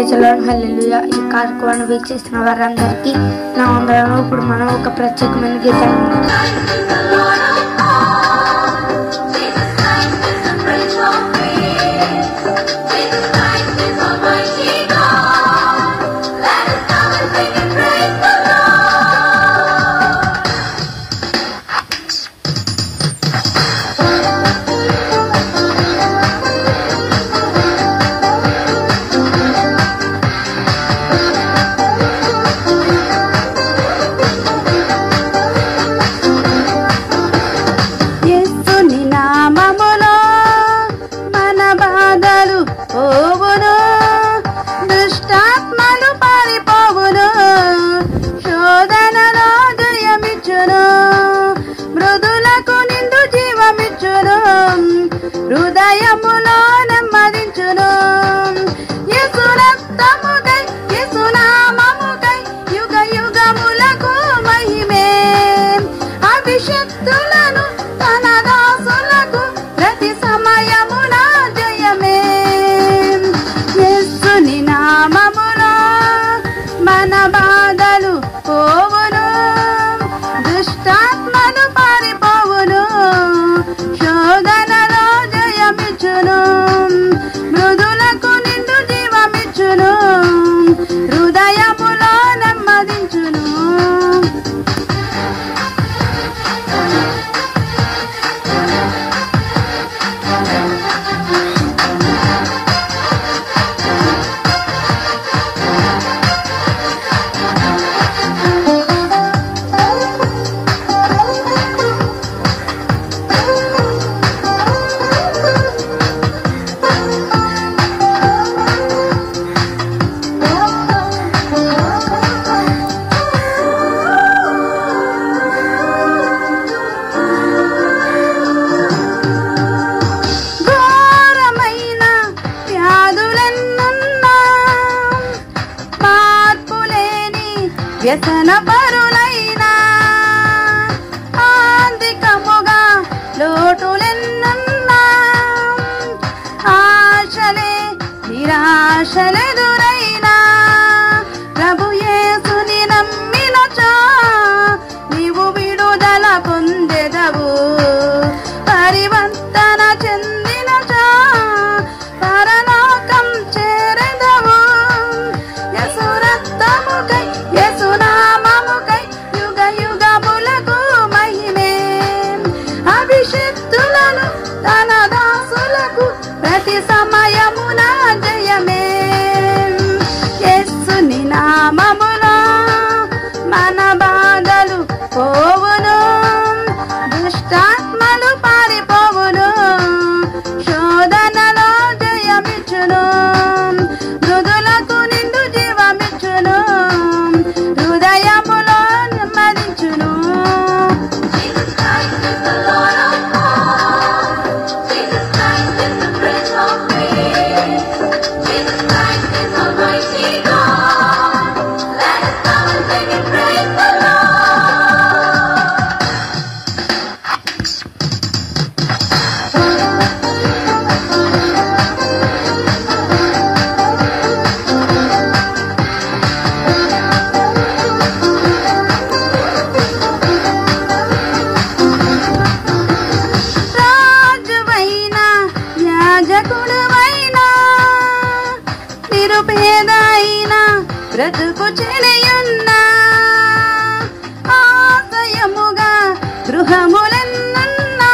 ప్రజలను హల్లెలూయా ఈ కార్యక్రమాన్ని వీక్షిస్తున్న వారందరికీ నా వందలను ఇప్పుడు మనం ఒక ప్రత్యేకమైన గీతాన్ని యేసుని నామములో మన బాధలు పోవును దుష్టాత్మలు పారిపోవును శోధనలో జయమిచ్చును మృదులకు నిండు జీవమిచ్చును హృదయములో నెమ్మదించును యేసు రక్తముకై యేసు నామముకై యుగ యుగములకు మహిమే అభిషక్తులను తన దాసులకు ప్రతి సమయమున జయమే యేసుని నామములో మన బాధలు పోవును దుష్టాత్మలు పారిపోవును శోధనలో జయమిచ్చును మృదులకు నిండు జీవమిచ్చును హృదయములో నెమ్మదించును ఘోరమైన వ్యాధులెన్నున్నా మార్పులేని వ్యసన పరులైనా ఆర్థికముగా లోటులెన్నున్నా ఆశలే నిరాశలెదురైనా ప్రభు యేసుని నమ్మినచో నీవు విడుదల పొందెదవు పరివర్తన చెందినచో పరలోకం చేరెదవు యసు రక్తముకై యసు నామముకై యుగ యుగములకు మహిమే అభిషక్తులను తన దాసులకు ప్రతి సమయమున జయమే యేసుని నామములో మన బాధలు పోవును దుష్టాత్మలు పారిపోవును శోధనలో జయమిచ్చును మృదులకు నిండు జీవమిచ్చును హృదయములో నెమ్మదించును రాజువైనా యాజకుడువైనా నిరుపేదైనా బ్రతుకు చెలియున్నా ఆశయముగా గృహములెన్నున్నా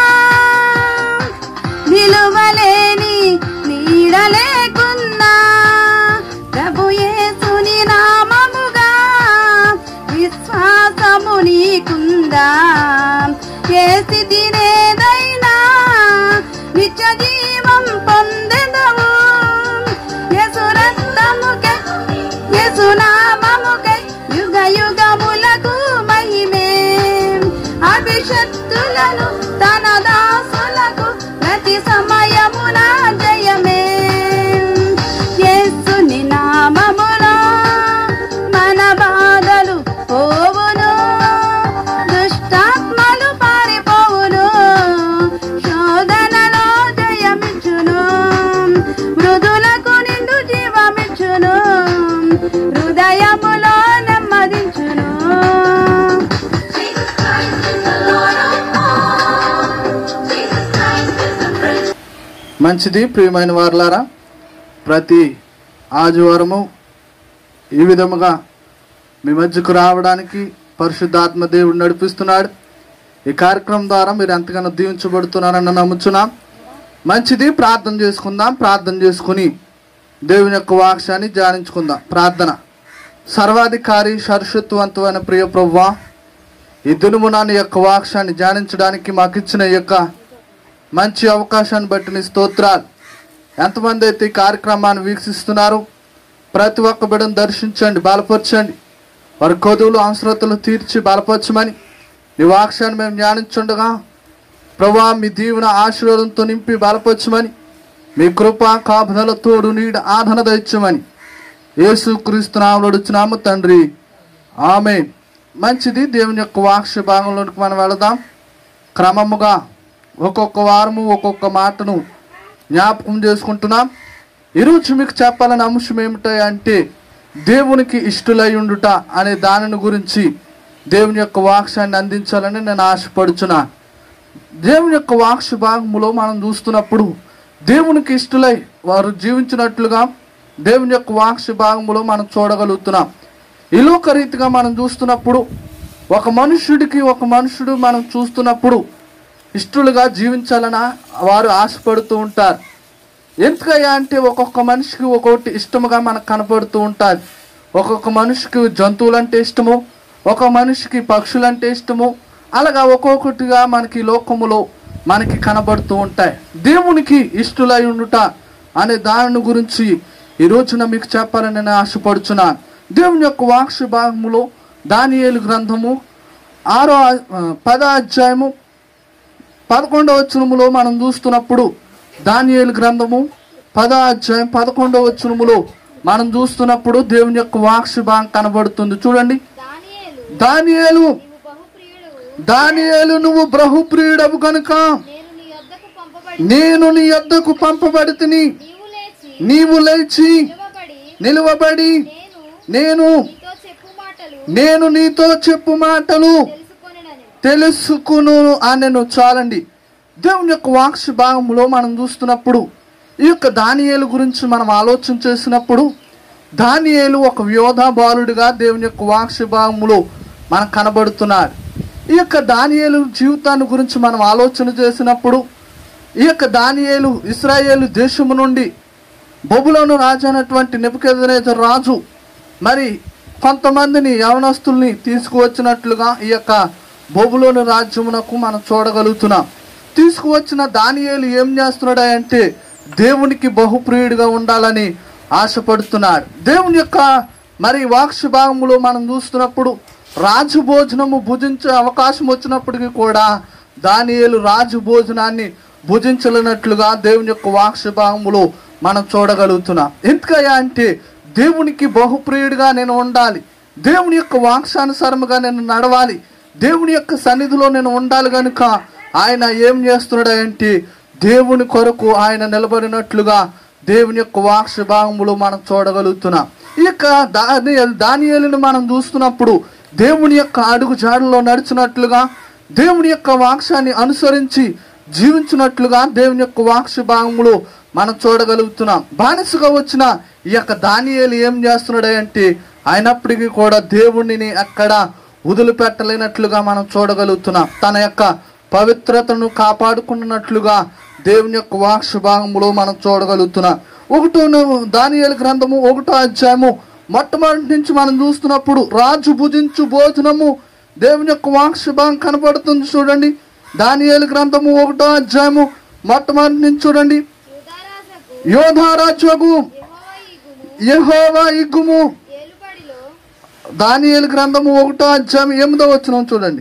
నిలువలేని నీడలేకున్నా ప్రభు యేసుని నామముగా విశ్వాసము నీకుందా ఏ స్థితినేదైనా నిత్య జీవం పొందెదవు యేసు రక్తముకై యేసు నామముకై యుగ యుగములకు మహిమే అభిషక్తులను తన దాసులకు ప్రతి సమయమున జయమే యేసుని నామములో మన బాధలు పోవును దుష్టాత్మలు పారిపోవును శోధనలో జయమిచ్చును మృదులకు నిండు జీవమిచ్చును మంచిది ప్రియమైన వారులారా ప్రతి ఆదివారము ఈ విధముగా మీ మధ్యకు రావడానికి పరిశుద్ధాత్మ దేవుడు నడిపిస్తున్నాడు ఈ కార్యక్రమం ద్వారా మీరు ఎంతగానో దీవించబడుతున్నారని నమ్ముచున్నాం మంచిది ప్రార్థన చేసుకుందాం ప్రార్థన చేసుకుని దేవుని యొక్క వాక్యాన్ని ధ్యానించుకుందాం ప్రార్థన సర్వాధికారి సరస్వత్వంతమైన ప్రియ ప్రవ్వా ఈ దినమున నీ యొక్క వాక్యాన్ని ధ్యానించడానికి మాకు ఇచ్చిన ఈ యొక్క మంచి అవకాశాన్ని బట్టి నీ స్తోత్రాలు ఎంతమంది అయితే ఈ కార్యక్రమాన్ని వీక్షిస్తున్నారు ప్రతి ఒక్క బిడ్డను దర్శించండి బలపరచండి వారి కొదువులు అవసరతలు తీర్చి బలపరచమని నీ వాక్యాన్ని మేము ధ్యానించుండగా ప్రభా మీ దీవెన ఆశీర్వాదంతో నింపి బలపరచమని మీ కృప కాపుదల తోడు నీడ ఆధన దయచమని యేసు క్రీస్తునామలుడుచున్నాము తండ్రి ఆమె మంచిది దేవుని యొక్క వాక్య భాగంలోనికి మనం వెళదాం క్రమముగా ఒక్కొక్క వారము ఒక్కొక్క మాటను జ్ఞాపకం చేసుకుంటున్నాం ఈరోజు మీకు చెప్పాలని అంశం ఏమిటి అంటే దేవునికి ఇష్టలై ఉండుట అనే దానిని గురించి దేవుని యొక్క వాక్యాన్ని అందించాలని నేను ఆశపడుచున్నాను దేవుని యొక్క వాక్ష భాగములో మనం చూస్తున్నప్పుడు దేవునికి ఇష్టలై వారు జీవించినట్లుగా దేవుని యొక్క వాక్ష భాగములో మనం చూడగలుగుతున్నాం ఈ లోక రీతిగా మనం చూస్తున్నప్పుడు ఒక మనుష్యుడికి ఒక మనుషుడు మనం చూస్తున్నప్పుడు ఇష్టలుగా జీవించాలని వారు ఆశపడుతూ ఉంటారు ఎందుకయ్యా అంటే ఒక్కొక్క మనిషికి ఒక్కొక్కటి ఇష్టముగా మనకు కనపడుతూ ఉంటుంది ఒక్కొక్క మనిషికి జంతువులు అంటే ఇష్టము ఒక మనిషికి పక్షులంటే ఇష్టము అలాగా ఒక్కొక్కటిగా మనకి లోకములో మనకి కనబడుతూ ఉంటాయి దేవునికి ఇష్టలై ఉండుట అనే దాని గురించి ఈ రోజున మీకు చెప్పాలని నేను ఆశపడుచున్నాను దేవుని యొక్క వాక్ష భాగములో దానియేలు గ్రంథము ఆరో ఆ, పద అధ్యాయము పదకొండవ వచనములో మనం చూస్తున్నప్పుడు దానియేలు గ్రంథము పద అధ్యాయం పదకొండవ వచనములో మనం చూస్తున్నప్పుడు దేవుని యొక్క వాక్ష భాగం కనబడుతుంది చూడండి దానియేలు దానియేలు నీవు బహుప్రియుడు దానియేలు నువ్వు బహుప్రియుడవు కనుక నేను నీ యొద్దకు పంపబడి నేను నీ యొద్దకు పంపబడితిని నీవు లేచి నీవు లేచి నిలవబడి నిలువబడి నేను నేను నీతో చెప్పు మాటలు నేను నీతో చెప్పు మాటలు తెలుసుకొనని తెలుసుకును అనెను చాలండి దేవుని యొక్క వాక్ష భాగంలో మనం చూస్తున్నప్పుడు ఈ యొక్క దానియేలు గురించి మనం ఆలోచన చేసినప్పుడు దానియేలు ఒక యోధా బాలుడిగా దేవుని యొక్క వాక్ష భాగంలో మనకు కనబడుతున్నాడు ఈ యొక్క దానియేలు జీవితాన్ని గురించి మనం ఆలోచన చేసినప్పుడు ఈ యొక్క దానియేలు ఇస్రాయేలు దేశము నుండి బొబులోను రాజు అయినటువంటి నెబుకెదనేజర్ రాజు మరి కొంతమందిని యవనస్తుల్ని తీసుకువచ్చినట్లుగా ఈ యొక్క బొబులోను రాజ్యమునకు మనం చూడగలుగుతున్నాం తీసుకువచ్చిన దానియేలు ఏం చేస్తున్నాడు అంటే దేవునికి బహుప్రియుడిగా ఉండాలని ఆశపడుతున్నాడు దేవుని యొక్క మరి వాక్ష భాగములో మనం చూస్తున్నప్పుడు రాజు భోజనము భుజించే అవకాశం వచ్చినప్పటికీ కూడా దానియేలు రాజు భోజనాన్ని భుజించలేనట్లుగా దేవుని యొక్క వాక్ష భాగములో మనం చూడగలుగుతున్నాం ఎందుకయ్యా అంటే దేవునికి బహుప్రియుడిగా నేను ఉండాలి దేవుని యొక్క వాక్షానుసారముగా నేను నడవాలి దేవుని యొక్క సన్నిధిలో నేను ఉండాలి కనుక ఆయన ఏం చేస్తున్నాడు అంటే దేవుని కొరకు ఆయన నిలబడినట్లుగా దేవుని యొక్క వాక్ష భాగములో మనం చూడగలుగుతున్నాం ఈ యొక్క దానియేలు దానియేలుని మనం చూస్తున్నప్పుడు దేవుని యొక్క అడుగు జాడలో నడిచినట్లుగా దేవుని యొక్క వాక్యాన్ని అనుసరించి జీవించినట్లుగా దేవుని యొక్క వాక్ష భాగములో మనం చూడగలుగుతున్నాం బానిసగా వచ్చిన ఈ యొక్క దానియేలు ఏం చేస్తున్నాడు అంటే అయినప్పటికీ కూడా దేవుడిని అక్కడ వదిలిపెట్టలేనట్లుగా మనం చూడగలుగుతున్నాం తన యొక్క పవిత్రతను కాపాడుకున్నట్లుగా దేవుని యొక్క వాక్ష భాగములో మనం చూడగలుగుతున్నాం ఒకటో దానియేలు గ్రంథము ఒకటో అధ్యాయము మొట్టమొదటి నుంచి మనం చూస్తున్నప్పుడు రాజు భుజించు భోజనము దేవుని యొక్క వాక్ష భాగం కనపడుతుంది చూడండి దానియేలు గ్రంథము ఒకటో అధ్యాయము మొట్టమొదటి నుంచి చూడండి యూదారాజుకు యోధారాజ్యగు యెహోవా ఈగును యెహోవా ఇగ్గుము ఏలుబడిలో దానియేలు గ్రంథము ఒకటో అధ్యాయం ఎనిమిదో వచ్చిన చూడండి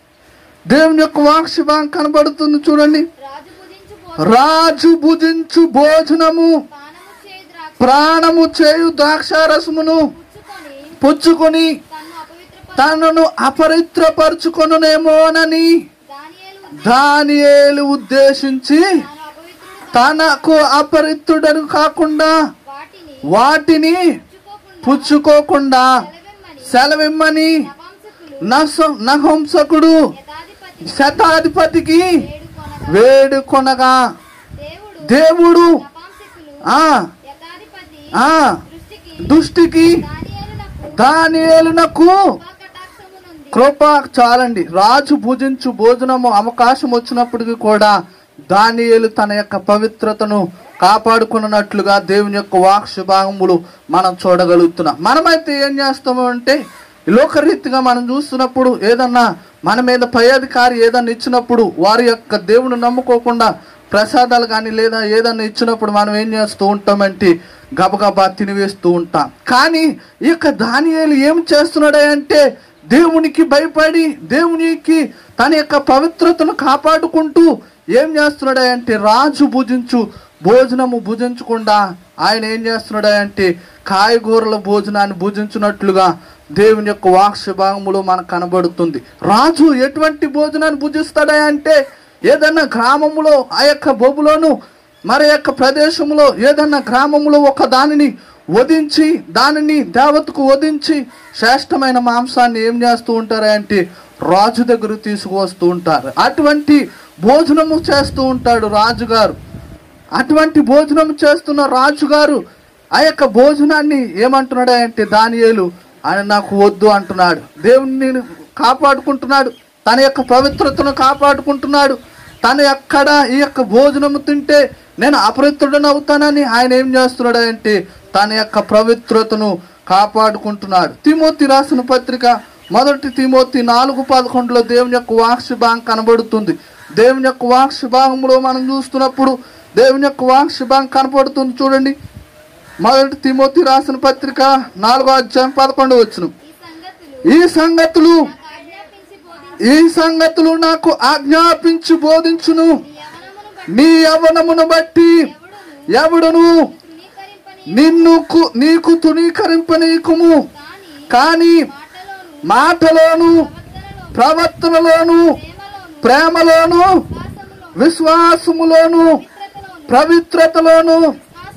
దేవుని యొక్క వాక్ష భాగం కనబడుతుంది చూడండి రాజు భుజించు రాజు భుజించు భోజనం భోజనము పానము చేయు ద్రాక్ష ప్రాణము చేయు ద్రాక్షారసమును పుచ్చుకొని పుచ్చుకొని తన్ను అపవిత్ర తనను అపవిత్రపరచుకొనునేమోనని దానియేలు దానియేలు ఉద్దేశించి తాను అపవిత్రుడు తనకు అపరిత్రుడను కాకుండా వాటిని వాటిని పుచ్చుకోకుండా పుచ్చుకోకుండా సెలవిమ్మని సెలవిమ్మని నవాంసకులు నస నహంసకుడు యథాధిపతి శతాధిపతికి వేడుకొనగా వేడుకొనగా దేవుడు దేవుడు తపాంసికులు ఆ యథాధిపతి ఆ దృష్టికి దుష్టికి దానియేలునకు దానియేలునకు కటాక్షము నుండి కృప చాలండి రాజు భుజించు భోజనము అవకాశం వచ్చినప్పటికీ కూడా దానియేలు తన యొక్క పవిత్రతను కాపాడుకున్నట్లుగా దేవుని యొక్క వాక్ష భాగములు మనం చూడగలుగుతున్నాం మనమైతే ఏం చేస్తాము అంటే ఈ లోకరీతిగా మనం చూస్తున్నప్పుడు ఏదన్నా మన మీద పై అధికారి ఏదన్నా ఇచ్చినప్పుడు వారి యొక్క దేవుని నమ్ముకోకుండా ప్రసాదాలు కానీ లేదా ఏదన్నా ఇచ్చినప్పుడు మనం ఏం చేస్తూ ఉంటామంటే గబగబా తినివేస్తూ ఉంటాం కానీ ఈ యొక్క దానియేలు ఏం చేస్తున్నాడే అంటే దేవునికి భయపడి దేవునికి తన యొక్క పవిత్రతను కాపాడుకుంటూ ఏం చేస్తున్నాడు అంటే రాజు భుజించు భోజనము భుజించకుండా ఆయన ఏం చేస్తున్నాడు అంటే కాయగూరల భోజనాన్ని భుజించినట్లుగా దేవుని యొక్క వాక్ష భాగములో మనకు కనబడుతుంది రాజు ఎటువంటి భోజనాన్ని భుజిస్తాడా అంటే ఏదన్నా గ్రామములో ఆ యొక్క బొబులోను మరి యొక్క ప్రదేశంలో ఏదన్నా గ్రామంలో ఒక దానిని వధించి దానిని దేవతకు వధించి శ్రేష్టమైన మాంసాన్ని ఏం చేస్తూ ఉంటారు అంటే రాజు దగ్గర తీసుకువస్తూ ఉంటారు అటువంటి భోజనము చేస్తూ ఉంటాడు రాజుగారు అటువంటి భోజనం చేస్తున్న రాజుగారు ఆ యొక్క భోజనాన్ని ఏమంటున్నాడు అంటే దానియేలు ఆయన నాకు వద్దు అంటున్నాడు దేవుని కాపాడుకుంటున్నాడు తన యొక్క పవిత్రతను కాపాడుకుంటున్నాడు తను ఎక్కడ ఈ యొక్క భోజనము తింటే నేను అపవిత్రుడని అవుతానని ఆయన ఏం చేస్తున్నాడు అంటే తన యొక్క పవిత్రతను కాపాడుకుంటున్నాడు తిమోతి రాసిన పత్రిక మొదటి తిమోతి నాలుగు పదకొండులో దేవుని యొక్క వాక్ష భాగం కనబడుతుంది దేవుని యొక్క వాక్ష భాగంలో మనం చూస్తున్నప్పుడు దేవుని యొక్క వాక్ష భాగం కనపడుతుంది చూడండి మొదటి తిమోతి రాసిన పత్రిక నాలుగో అధ్యాయం పదకొండు వచ్చిన ఈ సంగతులు ఈ సంగతులు నాకు ఆజ్ఞాపించి బోధించి ఈ సంగతులు నాకు ఆజ్ఞాపించి బోధించును నీ యవనమును బట్టి నీ యవనమును బట్టి ఎవడును తృణీకరింపని నిన్ను కు- నీకు తునీకరింపనీకుము కాని కానీ మాటలోను మాటలోను ప్రవర్తనలోను ప్రవర్తనలోను ప్రేమలోను ప్రేమలోను విశ్వాసములోను విశ్వాసములోను పవిత్రతలోను పవిత్రతలోను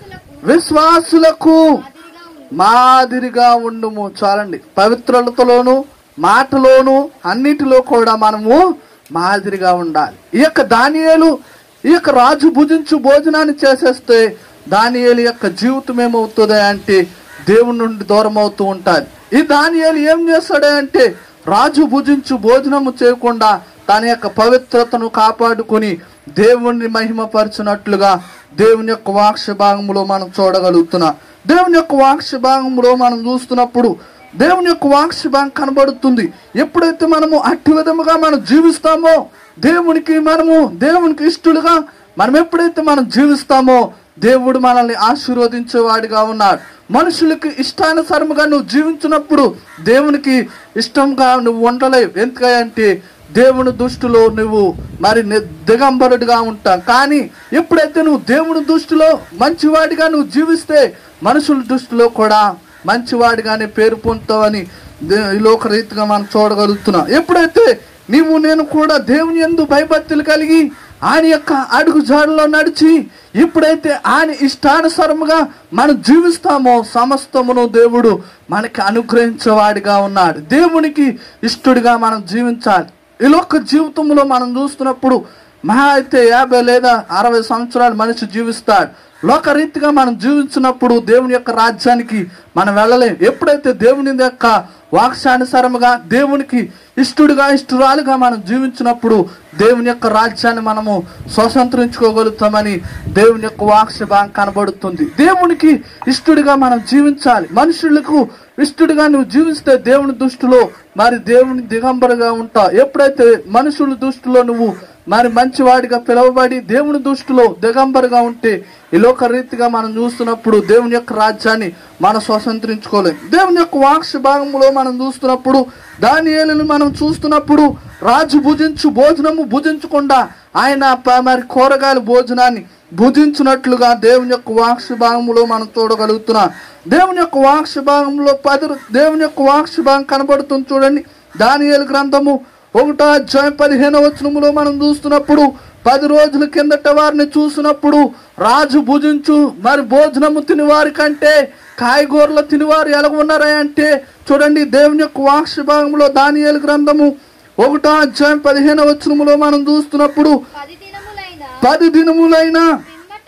విశ్వాసులకు విశ్వాసులకు మాదిరిగా మాదిరిగా ఉంది ఉండుము చాలండి పవిత్రతలోను మాటలోను అన్నిటిలో కూడా మనము మాదిరిగా ఉండాలి ఈ యొక్క దానియేలు ఈ యొక్క రాజు భుజించు భోజనాన్ని చేసేస్తే దానియేలు యొక్క జీవితం ఏమవుతుంది అంటే దేవుని నుండి దూరం అవుతూ ఉంటుంది ఈ దానియేలు ఏం చేస్తాడే అంటే రాజు భుజించు భోజనము చేయకుండా తన యొక్క పవిత్రతను కాపాడుకొని దేవుణ్ణి మహిమపరచినట్లుగా దేవుని యొక్క వాక్ష భాగంలో మనం చూడగలుగుతున్నాం దేవుని యొక్క వాక్ష భాగంలో మనం చూస్తున్నప్పుడు దేవుని యొక్క వాక్ష భాగం కనబడుతుంది ఎప్పుడైతే మనము అట్టి విధముగా మనం జీవిస్తామో దేవునికి మనము దేవునికి ఇష్టలుగా మనం ఎప్పుడైతే మనం జీవిస్తామో దేవుడు మనల్ని ఆశీర్వదించేవాడిగా ఉన్నాడు మనుషులకి ఇష్టానుసారముగా నువ్వు జీవించినప్పుడు దేవునికి ఇష్టంగా నువ్వు ఉండలేవు ఎందుకంటే దేవుని దృష్టిలో నువ్వు మరి ని- దిగంబరుడిగా ఉంటావు కానీ ఎప్పుడైతే నువ్వు దేవుని దృష్టిలో మంచివాడిగా నువ్వు జీవిస్తే మనుషుల దృష్టిలో కూడా మంచివాడిగానే పేరు పొందుతావని దే- ఈ లోక రీతిగా మనం చూడగలుగుతున్నాం ఎప్పుడైతే నీవు నేను కూడా దేవుని ఎందు భయభక్తులు కలిగి ఆయన యొక్క అడుగు జాడలో నడిచి ఎప్పుడైతే ఆయన ఇష్టానుసారముగా మనం జీవిస్తామో సమస్తమును దేవుడు మనకి అనుగ్రహించేవాడిగా ఉన్నాడు దేవునికి ఇష్టడిగా మనం జీవించాలి ఈ లోక జీవితంలో మనం చూస్తున్నప్పుడు మహా అయితే యాభై లేదా అరవై సంవత్సరాలు మనిషి జీవిస్తాడు లోకరీతిగా మనం జీవించినప్పుడు దేవుని యొక్క రాజ్యానికి మనం వెళ్ళలేం ఎప్పుడైతే దేవుని యొక్క వాక్సానుసారముగా దేవునికి ఇష్టడుగా ఇష్టరాలుగా మనం జీవించినప్పుడు దేవుని యొక్క రాజ్యాన్ని మనము స్వతంత్రించుకోగలుగుతామని దేవుని యొక్క వాక్స భాగం కనబడుతుంది దేవునికి ఇష్టడిగా మనం జీవించాలి మనుషులకు ఇష్టడిగా నువ్వు జీవిస్తే దేవుని దృష్టిలో మరి దేవుని దిగంబరగా ఉంటావు ఎప్పుడైతే మనుషుల దృష్టిలో నువ్వు మరి మంచివాడిగా పిలువబడి దేవుని దృష్టిలో దిగంబరగా ఉంటే ఈ లోక రీతిగా మనం చూస్తున్నప్పుడు దేవుని యొక్క రాజ్యాన్ని మనం స్వతంత్రించుకోలేం దేవుని యొక్క వాక్ష భాగంలో మనం చూస్తున్నప్పుడు దాని మనం చూస్తున్నప్పుడు రాజు భుజించు భోజనము భుజించకుండా ఆయన ప- మరి కూరగాయల భోజనాన్ని భుజించినట్లుగా దేవుని యొక్క వాక్ష భాగంలో మనం చూడగలుగుతున్నాం దేవుని యొక్క వాక్ష భాగంలో పది దేవుని యొక్క వాక్ష భాగం కనబడుతుంది చూడండి దానియేలు గ్రంథము ఒకటో అధ్యాయం పదిహేను వచనములో మనం చూస్తున్నప్పుడు పది రోజుల కిందట వారిని చూసినప్పుడు రాజు భుజించు మరి భోజనము తినివారి కంటే కాయగూరలు తినివారు ఎలాగ ఉన్నారా అంటే చూడండి దేవుని యొక్క వాక్ష భాగంలో దానియేలు గ్రంథము ఒకటో అధ్యాయం పదిహేను వచనములో మనం చూస్తున్నప్పుడు పది దినములైన పది దినములైన పిమ్మట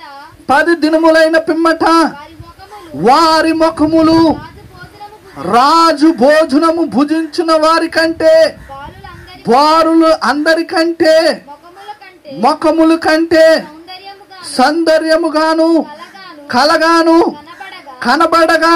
పది దినములైన పిమ్మట వారి ముఖములు వారి ముఖములు రాజు భోజనము రాజు భోజనము భుజించిన వారి కంటే బాలులందరి వారులు అందరికంటే ముఖముల కంటే ముఖములు కంటే సౌందర్యముగా సౌందర్యముగాను కలగాను కలగాను కనబడగా కనబడగా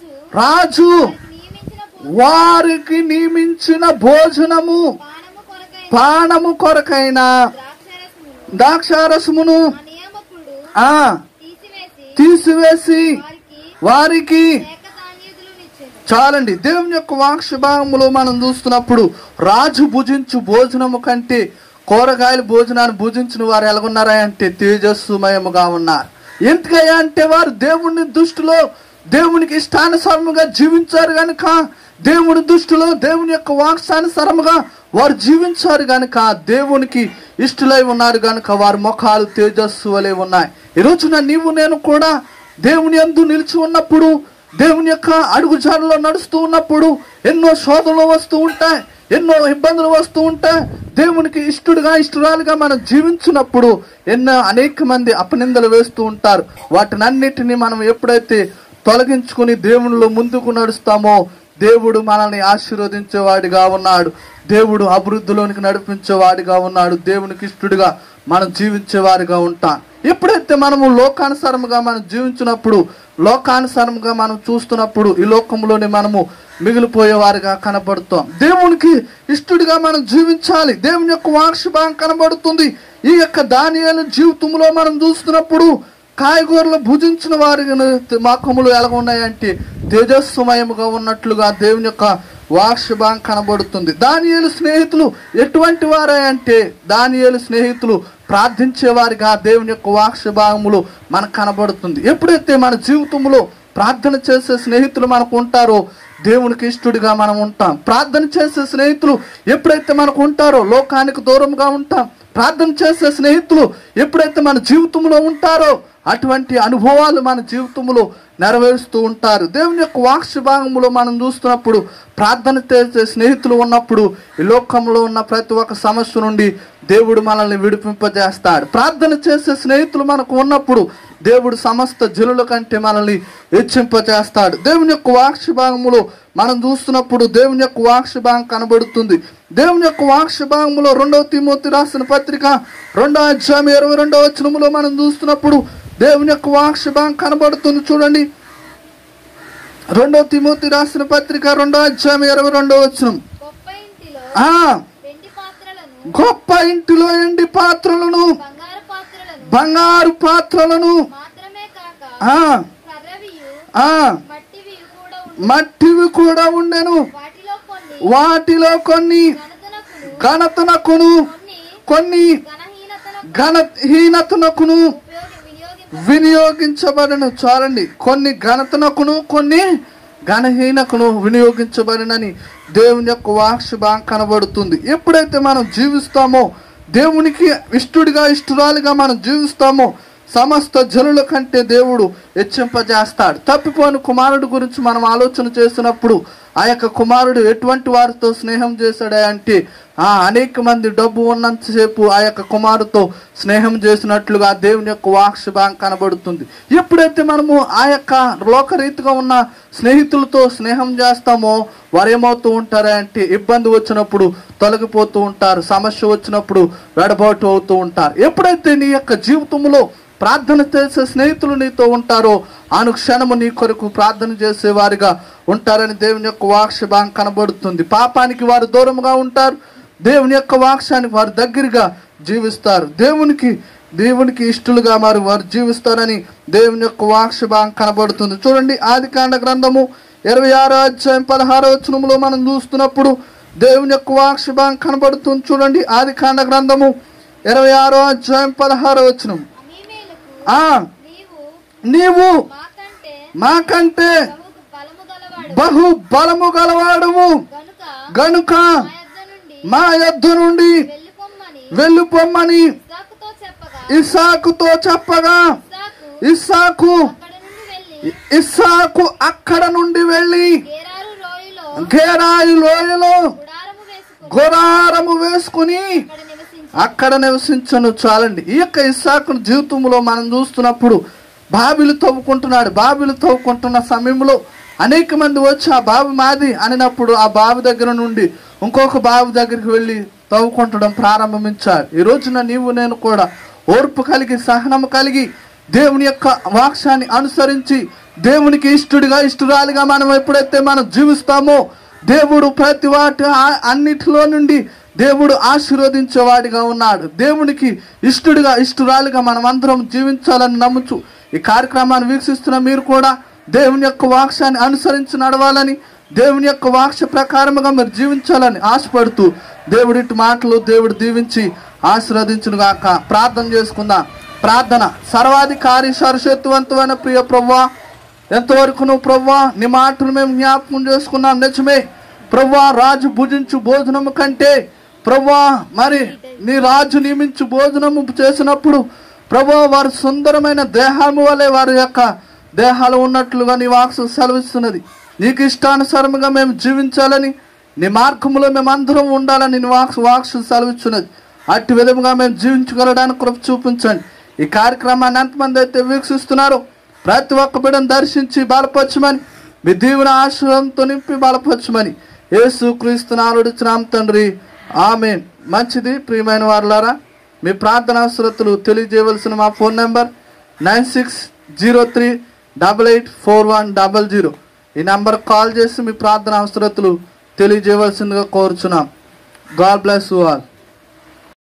రాజు నియమించిన వారికి నియమించిన భోజనము పానము కొరకై పానము కొరకైన ద్రాక్షరసమును ద్రాక్షారసమును ఆ నియామకుడు ఆ తీసివేసి తీసివేసి వారికి వారికి ఏకధాన్యదులు నిచ్చెను చాలండి దేవుని యొక్క వాక్షభాగములో మనం చూస్తున్నప్పుడు రాజు భుజించు భోజనము కంటే కూరగాయల భోజనాన్ని భుజించిన వారు ఎలాగున్నారా అంటే తేజస్సుమయముగా ఉన్నారు ఎందుకయ్యా అంటే వారు దేవుని దృష్టిలో దేవునికి ఇష్టానుసారముగా జీవించారు గనుక దేవుని దృష్టిలో దేవుని యొక్క వాక్సానుసారముగా వారు జీవించారు గనుక దేవునికి ఇష్టలై ఉన్నారు గనుక వారి ముఖాలు తేజస్సు వలె ఉన్నాయి ఈ రోజున నీవు నేను కూడా దేవుని యందు నిలిచి ఉన్నప్పుడు దేవుని యొక్క అడుగుజాడలో నడుస్తూ ఉన్నప్పుడు ఎన్నో శోధనలు వస్తూ ఉంటాయి ఎన్నో ఇబ్బందులు వస్తూ ఉంటాయి దేవునికి ఇష్టడుగా ఇష్టరాలుగా మనం జీవించినప్పుడు ఎన్నో అనేక మంది అపనిందలు వేస్తూ ఉంటారు వాటినన్నిటిని మనం ఎప్పుడైతే తొలగించుకుని దేవునిలో ముందుకు నడుస్తామో దేవుడు మనల్ని ఆశీర్వదించేవాడిగా ఉన్నాడు దేవుడు అభివృద్ధిలోనికి నడిపించేవాడిగా ఉన్నాడు దేవునికి ఇష్టడుగా మనం జీవించేవారిగా ఉంటాం ఎప్పుడైతే మనము లోకానుసారముగా మనం జీవించినప్పుడు లోకానుసారముగా మనం చూస్తున్నప్పుడు ఈ లోకంలోనే మనము మిగిలిపోయేవారిగా కనబడుతాం దేవునికి ఇష్టడిగా మనం జీవించాలి దేవుని యొక్క వాక్షభాగం కనబడుతుంది ఈ యొక్క దానియాల జీవితంలో మనం చూస్తున్నప్పుడు కాయగూరలు భుజించిన వారి మాకములు ఎలా ఉన్నాయంటే తేజస్సుమయముగా ఉన్నట్లుగా దేవుని యొక్క వాక్షభాగం కనబడుతుంది దానియేలు స్నేహితులు ఎటువంటి వారే అంటే దానియేలు స్నేహితులు ప్రార్థించేవారిగా దేవుని యొక్క వాక్షభాగములు మనకు కనబడుతుంది ఎప్పుడైతే మన జీవితంలో ప్రార్థన చేసే స్నేహితులు మనకు ఉంటారో దేవునికి ఇష్టడిగా మనం ఉంటాం ప్రార్థన చేసే స్నేహితులు ఎప్పుడైతే మనకు ఉంటారో లోకానికి దూరంగా ఉంటాం ప్రార్థన చేసే స్నేహితులు ఎప్పుడైతే మన జీవితంలో ఉంటారో అటువంటి అనుభవాలు మన జీవితంలో నెరవేరుస్తూ ఉంటారు దేవుని యొక్క వాక్ష భాగంలో మనం చూస్తున్నప్పుడు ప్రార్థన చేసే స్నేహితులు ఉన్నప్పుడు ఈ లోకంలో ఉన్న ప్రతి ఒక్క సమస్య నుండి దేవుడు మనల్ని విడిపింపజేస్తాడు ప్రార్థన చేసే స్నేహితులు మనకు ఉన్నప్పుడు దేవుడు సమస్త జనుల కంటే మనల్ని హెచ్చింపజేస్తాడు దేవుని యొక్క వాక్ష భాగములో మనం చూస్తున్నప్పుడు దేవుని యొక్క వాక్ష భాగం కనబడుతుంది దేవుని యొక్క వాక్ష భాగములో రెండవ తిమోతి రాసిన పత్రిక రెండో అధ్యాయం ఇరవై రెండవ వచనములో మనం చూస్తున్నప్పుడు దేవుని యొక్క వాక్ష భాగం కనబడుతుంది చూడండి రెండో తిమోతి రాసిన పత్రిక రెండో అధ్యాయం ఇరవై రెండో వచనం గొప్ప ఇంటిలో ఆ వెండి పాత్రలను గొప్ప ఇంటిలో ఎండి పాత్రలను బంగారు పాత్రలను బంగారు పాత్రలను మాత్రమే కాక ఆ కర్రవియు ఆ మట్టివి కూడా ఉండు మట్టివి కూడా ఉండెను వాటిలో కొన్ని వాటిలో కొన్ని ఘనతనకును ఘనతనకును కొన్ని కొన్ని ఘనహీనతనకు ఘనహీనతనకును ఉపయోగి వినియోగింప వినియోగించబడను చాలండి కొన్ని ఘనతనకును కొన్ని ఘనహీనకును వినియోగించబడినని దేవుని యొక్క వాక్ష బాగా కనబడుతుంది ఎప్పుడైతే మనం జీవిస్తామో దేవునికి ఇష్టడిగా ఇష్టరాలుగా మనం జీవిస్తామో సమస్త జనుల కంటే దేవుడు హెచ్చింపజేస్తాడు తప్పిపోయిన కుమారుడు గురించి మనం ఆలోచన చేసినప్పుడు ఆ యొక్క కుమారుడు ఎటువంటి వారితో స్నేహం చేశాడా అంటే ఆ అనేక మంది డబ్బు ఉన్నంతసేపు ఆ యొక్క కుమారుతో స్నేహం చేసినట్లుగా దేవుని యొక్క వాక్ష భాగం కనబడుతుంది ఎప్పుడైతే మనము ఆ యొక్క లోకరీతిగా ఉన్న స్నేహితులతో స్నేహం చేస్తామో వారు ఏమవుతూ ఉంటారా అంటే ఇబ్బంది వచ్చినప్పుడు తొలగిపోతూ ఉంటారు సమస్య వచ్చినప్పుడు వెడబాటు అవుతూ ఉంటారు ఎప్పుడైతే నీ యొక్క జీవితంలో ప్రార్థన చేసే స్నేహితులు నీతో ఉంటారో అనుక్షణము నీ కొరకు ప్రార్థన చేసే వారిగా ఉంటారని దేవుని యొక్క వాక్ష భాగం కనబడుతుంది పాపానికి వారు దూరంగా ఉంటారు దేవుని యొక్క వాక్షానికి వారు దగ్గరగా జీవిస్తారు దేవునికి దేవునికి ఇష్టలుగా మరి వారు జీవిస్తారని దేవుని యొక్క వాక్ష భాగం కనబడుతుంది చూడండి ఆది కాండ గ్రంథము ఇరవై ఆరో అధ్యాయం పదహారో వచనములో మనం చూస్తున్నప్పుడు దేవుని యొక్క వాక్ష భాగం కనబడుతుంది చూడండి ఆది కాండ గ్రంథము ఇరవై ఆరో అధ్యాయం పదహారో వచనం అమీమేలకు ఆ నీవు నీవు మాకంటే మాకంటే బహు బలము గలవాడు బహు బలము గలవాడుము గనుక గనుక మా యొద్ద నుండి మా యొద్ద నుండి వెళ్ళిపోమ్మని వెళ్ళిపోమ్మని ఇస్సాకుతో చెప్పగా ఇస్సాకుతో చెప్పగా ఇస్సాకు ఇస్సాకు అక్కడ నుండి వెళ్ళి ఇస్సాకు అక్కడ నుండి వెళ్ళి గేరారు రోయిలో గేరాయి లోయలో గుడారము వేసుకుని గురారము వేసుకుని అక్కడ నివసించి అక్కడ నివసించను చాలండి ఈ యొక్క ఇస్సాకు జీవితంలో మనం చూస్తున్నప్పుడు బావిలు తవ్వుకుంటున్నాడు బావిలు తవ్వుకుంటున్న సమయంలో అనేక మంది వచ్చి ఆ బావి మాది అనినప్పుడు ఆ బావి దగ్గర నుండి ఇంకొక బావి దగ్గరికి వెళ్ళి తవ్వుకుంటడం ప్రారంభించాడు ఈ రోజున నీవు నేను కూడా ఓర్పు కలిగి సహనం కలిగి దేవుని యొక్క వాక్యాన్ని అనుసరించి దేవునికి ఇష్టడిగా ఇష్టరాలుగా మనం ఎప్పుడైతే మనం జీవిస్తామో దేవుడు ప్రతి వాటి ఆ- అన్నిటిలో నుండి దేవుడు ఆశీర్వదించేవాడిగా ఉన్నాడు దేవునికి ఇష్టడిగా ఇష్టరాలుగా మనం అందరం జీవించాలని నమ్ముచు ఈ కార్యక్రమాన్ని వీక్షిస్తున్న మీరు కూడా దేవుని యొక్క వాక్యాన్ని అనుసరించి నడవాలని దేవుని యొక్క వాక్య ప్రకారముగా మీరు జీవించాలని ఆశపడుతూ దేవుడి మాటలు దేవుడు దీవించి ఆశీర్వదించును గాక ప్రార్థన చేసుకుందాం ప్రార్థన సర్వాధికారి సరశత్వంతమైన ప్రియ ప్రవ్వా ఎంతవరకు నువ్వు ప్రవ్వా నీ మాటలు మేము జ్ఞాపకం చేసుకున్నాం నిజమే ప్రవ్వా రాజు భుజించు భోజనము కంటే ప్రవ్వా మరి నీ రాజు నియమించు భోజనము చేసినప్పుడు ప్రభా వారు సుందరమైన దేహము వలె వారి యొక్క దేహాలు ఉన్నట్లుగా నీ వాక్సు సెలవిస్తున్నది నీకు ఇష్టానుసారముగా మేము జీవించాలని నీ మార్గములో మేము అందరం ఉండాలని నీ వాక్సు వాక్సు సెలవిస్తున్నది అట్టి విధముగా మేము జీవించగలడానికి కృప చూపించండి ఈ కార్యక్రమాన్ని ఎంతమంది అయితే వీక్షిస్తున్నారో ప్రతి ఒక్క బిడ్డను దర్శించి బలపరచమని మీ దీవున ఆశ్రయంతో నింపి బలపరచమని యేసు క్రీస్తు నాలుడిచ్చినాం తండ్రి ఆమె మంచిది ప్రియమైన వారులారా మీ ప్రార్థనా శ్రతులు తెలియజేయవలసిన మా phone number nine six zero three double eight four one double zero ఈ నెంబర్ కాల్ చేసి మీ ప్రార్థన అవసరతులు తెలియజేయవలసిందిగా కోరుచున్నాం గాడ్ బ్లెస్ యు ఆల్